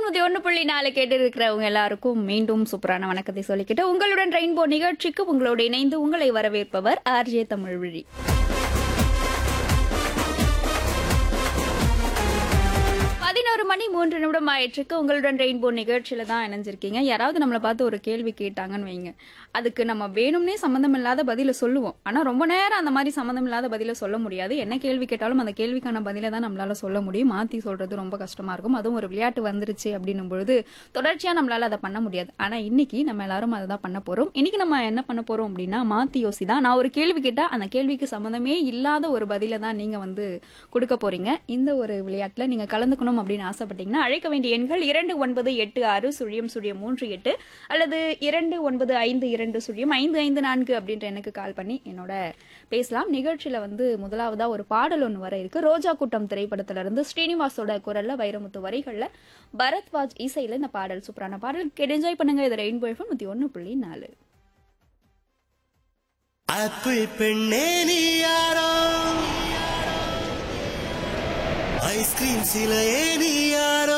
நூத்தி ஒண்ணு புள்ளி நாலு கேட்டு இருக்கிறவங்க எல்லாருக்கும் மீண்டும் சூப்பரான வணக்கத்தை சொல்லிக்கிட்டு உங்களுடன் ரெயின்போ நிகழ்ச்சிக்கு உங்களோடு இணைந்து உங்களை வரவேற்பவர் ஆர்ஜே தமிழ்விழி பதினோரு மணி மூன்று நிமிடம் ஆயிற்றுக்கு உங்களுடன் ரெயின்போ நிகழ்ச்சியில தான் இணைஞ்சிருக்கீங்க யாராவது நம்மளை பார்த்து ஒரு கேள்வி கேட்டாங்கன்னு வைங்க அதுக்கு நம்ம வேணும்னே சம்மந்தம் இல்லாத பதில சொல்லுவோம் ஆனா ரொம்ப நேரம் அந்த மாதிரி சம்மந்தம் இல்லாத பதில சொல்ல முடியாது என்ன கேள்வி கேட்டாலும் அந்த கேள்விக்கான பதில தான் நம்மளால சொல்ல முடியும் மாத்தி சொல்றது ரொம்ப கஷ்டமா இருக்கும் அதுவும் ஒரு விளையாட்டு வந்துருச்சு அப்படின்னும் பொழுது தொடர்ச்சியா நம்மளால அதை பண்ண முடியாது ஆனா இன்னைக்கு நம்ம எல்லாரும் அதை தான் பண்ண போறோம் இன்னைக்கு நம்ம என்ன பண்ண போறோம் அப்படின்னா மாத்தி யோசி தான் நான் ஒரு கேள்வி கேட்டா அந்த கேள்விக்கு சம்மந்தமே இல்லாத ஒரு பதில தான் நீங்க வந்து கொடுக்க போறீங்க இந்த ஒரு விளையாட்டுல நீங்க கலந்துக்கணும் அப்படின்னு ஆசைப்பட்டீங்கன்னா அழைக்க வேண்டிய எண்கள் இரண்டு ஒன்பது எட்டு ஆறு சுழியம் சுழியம் மூன்று எட்டு அல்லது இரண்டு ஒன்பது ஐந்து இரண்டு சுழியம் ஐந்து ஐந்து நான்கு அப்படின்ற எனக்கு கால் பண்ணி என்னோட பேசலாம் நிகழ்ச்சியில வந்து முதலாவதா ஒரு பாடல் ஒன்று வர இருக்கு ரோஜா கூட்டம் திரைப்படத்துல இருந்து ஸ்ரீனிவாசோட குரல்ல வைரமுத்து வரிகள்ல பரத்வாஜ் இசையில இந்த பாடல் சூப்பரான பாடல் கேட்டு என்ஜாய் பண்ணுங்க இது ரெயின்போ எஃப்எம் நூத்தி ஒன்று புள்ளி நாலு ஆப்பிள் பெண்ணே நீ யாரோ ஐஸ்கிரீம் சிலையே நீ யாரோ